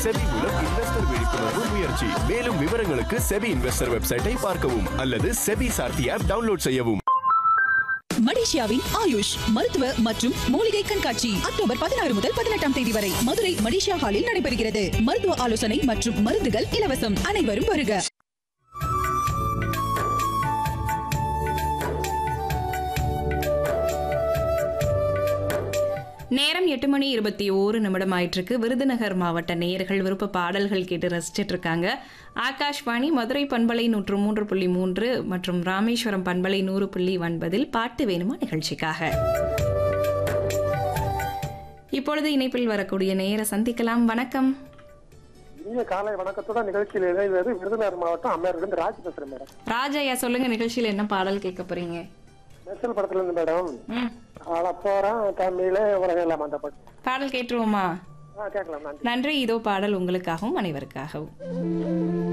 SEBI மூலம் investor விழிப்புணர்வு முயற்சி மேலும் விவரங்களுக்கு செபி இன்வெஸ்டர் வெப்சைட்டை பார்க்கவும் அல்லது செபி சார்த்தி ஆப் டவுன்லோட் செய்யவும் மலேசியாவின் ஆயுஷ் மருத்துவ மற்றும் மூலிகை கண்காட்சி அக்டோபர் பதினாறு முதல் பதினெட்டாம் தேதி வரை மதுரை மலேசியா ஹாலில் நடைபெறுகிறது மருத்துவ ஆலோசனை மற்றும் மருந்துகள் இலவசம் அனைவரும் வருக நேரம் எட்டு மணி இருபத்தி ஓரு நிமிடம் ஆயிட்டிருக்கு விருதுநகர் மாவட்ட நேயர்கள் விருப்ப பாடல்கள் கேட்டு ரசிச்சிட்டு இருக்காங்க ஆகாஷ்வாணி மதுரை பண்பலை நூற்று மூன்று புள்ளி மூன்று மற்றும் ராமேஸ்வரம் பண்பலை நூறு புள்ளி ஒன்பதில் பாட்டு வேணுமா நிகழ்ச்சிக்காக இப்பொழுது இணைப்பில் வரக்கூடிய நேர சந்திக்கலாம் வணக்கம் இனிய காலை வணக்கத்துடன் நிகழ்ச்சியில் இணைவது விருதுநகர் மாவட்டம் அம்மையார்லேருந்து ராஜ் பேசுறேன் மேடம் ராஜையா சொல்லுங்க நிகழ்ச்சியில் என்ன பாடல் கேட்க போறீங்க மெர்சல் படத்துல இருந்து மேடம் ம் அளப்போறேன் தமிழே உலகம் எல்லாம் அந்த பாட்டு பாடல் கேட்டுருவோமா ஆ கேட்கலாம் நன்றி நன்றி இதோ பாடல் உங்களுக்காகவும் அனைவருக்காகவும்